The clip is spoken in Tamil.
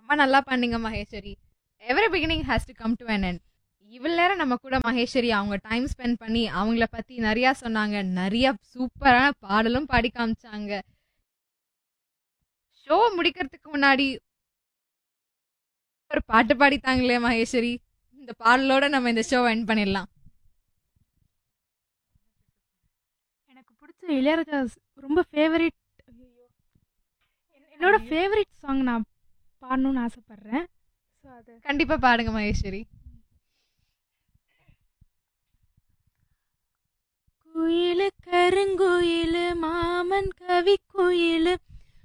ரொம்ப நல்லா பண்ணீங்க Maheswari every beginning has to come to an end இவ்வளவு நேரம் நம்ம கூட மகேஸ்வரி அவங்க டைம் ஸ்பெண்ட் பண்ணி அவங்கள பத்தி நிறைய சொன்னாங்க நிறைய சூப்பரான பாடலும் பாடி காமிச்சாங்க ஷோ முடிக்கிறதுக்கு முன்னாடி ஒரு பாட்டு பாடித்தாங்களே மகேஸ்வரி இந்த பாடலோட நம்ம இந்த ஷோ எண்ட் பண்ணிடலாம் எனக்கு பிடிச்ச இளையராஜா ஸ்- ரொம்ப ஃபேவரட் என்னோட ஃபேவரட் சாங் நான் பாடணும்னு ஆசைப்பட்றேன் ஸோ அது கண்டிப்பா பாடுங்க மகேஸ்வரி குயிலு கருங்குயிலு மாமன் கவி குயிலு